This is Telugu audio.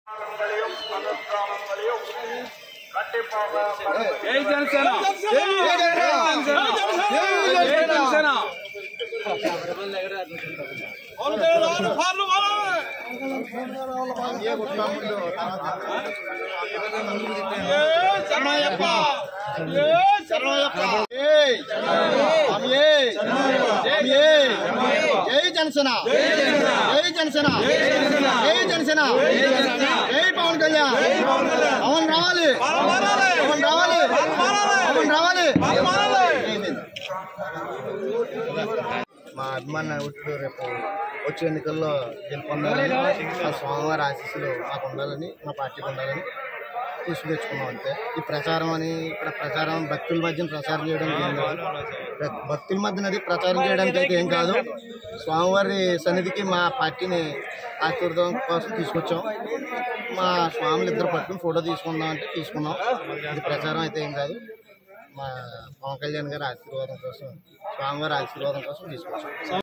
ங்களையும் அனுஷ்டானங்களையும் கண்டிப்பாக జై జనసేన జై జనసేన జై జనసేన జై జనసేన జై జనసేన జై జనసేన జై పవన్ కళ్యాణ్ పవన్ రావాలి పవన్ రావాలి పవన్ రావాలి మా అభిమాన నాయకుడు రేపు వచ్చే ఎన్నికల్లో గెలుపొందాలని మా స్వామివారి ఆశీస్సులు మాకు ఉండాలని మా పార్టీకి ఉండాలని తీసుకొచ్చుకున్నాం అంతే ఈ ప్రచారం అని ఇక్కడ ప్రచారం భక్తుల మధ్య ప్రచారం చేయడానికి ఏం కాదు భక్- భక్తుల మధ్యన అది ప్రచారం చేయడానికి అయితే ఏం కాదు స్వామివారి సన్నిధికి మా పార్టీని ఆశీర్వాదం కోసం తీసుకొచ్చాం మా స్వాములు ఇద్దరు పట్టుకుని ఫోటో తీసుకుందాం అంటే తీసుకున్నాం ఇది ప్రచారం అయితే ఏం కాదు మా పవన్ కళ్యాణ్ గారి ఆశీర్వాదం కోసం స్వామివారి ఆశీర్వాదం కోసం తీసుకొచ్చాం